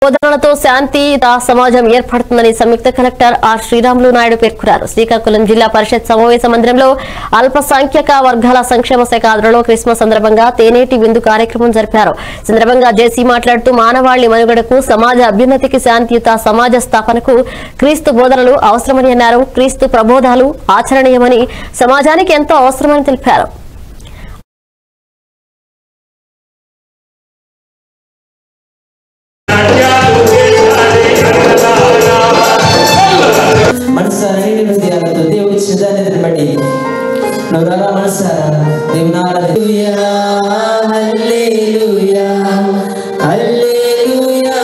బోధనలతో శాంతియుత సమాజం ఏర్పడుతుందని సంయుక్త కలెక్టర్ ఆర్ శ్రీరాములు నాయుడు పేర్కొన్నారు శ్రీకాకుళం జిల్లా పరిషత్ సమావేశ మందిరంలో అల్పసంఖ్యాక వర్గాల సంక్షేమ శాఖ ఆధ్వర్యంలో క్రిస్మస్ సందర్భంగా తేనేటి విందు కార్యక్రమం జరిపారు ఈ సందర్భంగా జేసీ మాట్లాడుతూ మానవాళి మనుగడకు సమాజ అభ్యున్నతికి శాంతియుత సమాజ స్థాపనకు క్రీస్తు బోధనలు అవసరమని అన్నారు క్రీస్తు ప్రబోధాలు ఆచరణీయమని సమాజానికి ఎంతో అవసరమని తెలిపారు మనసారా నిండి హృదయాలతో దేవుడి చిదాన్ని బట్టి నవరారా మనసారా దేవుని హల్లెలూయా హల్లెలూయా హల్లెలూయా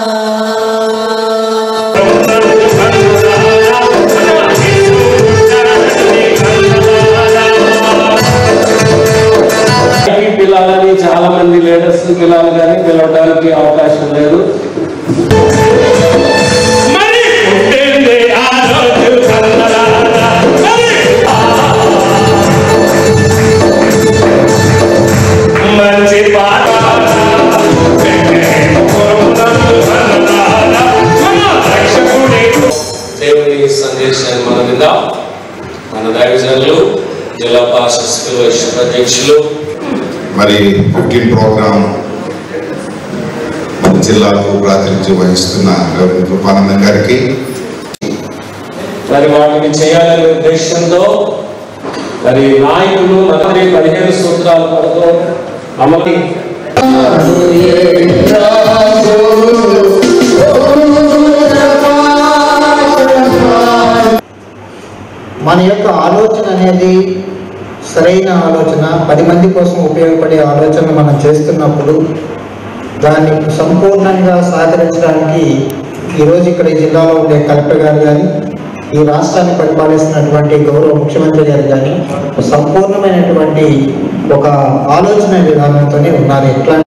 పైకి పిల్లలని చాలా మంది లీడర్స్ పిల్లలు కానీ పిలవడానికి అవకాశం లేదు మరి పుట్టింది ఆ రోజు కన్నడారా. మరి మంచి పాట వెంకటేశ్వరం నందు కన్నడారా. మన రక్షకుడే దేవుని సందేశాన్ని మనం విందాం మన దైవజనులు జిల్లా పార్షద్ వైశ్వ అధ్యక్షులు మరి ఫిఫ్టీన్ ప్రోగ్రామ్ మన జిల్లాలో ప్రాతినిధ్యం వహిస్తున్న రెవరెండ్ కృపానందం గారికి మరి వాటిని చేయాలనే ఉద్దేశంతో మరి నాయకులు మరి పదిహేను సూత్రాలు పడుతూ అమ్మకి మన యొక్క ఆలోచన అనేది సరైన ఆలోచన పది మంది కోసం ఉపయోగపడే ఆలోచన మనం చేస్తున్నప్పుడు దాన్ని సంపూర్ణంగా సహకరించడానికి ఈరోజు ఇక్కడ ఈ జిల్లాలో ఉండే కలెక్టర్ గారు కానీ ఈ రాష్ట్రాన్ని పరిపాలిస్తున్నటువంటి గౌరవ ముఖ్యమంత్రి గారు కానీ సంపూర్ణమైనటువంటి ఒక ఆలోచన విధానంతోనే ఉన్నారు ఎట్లా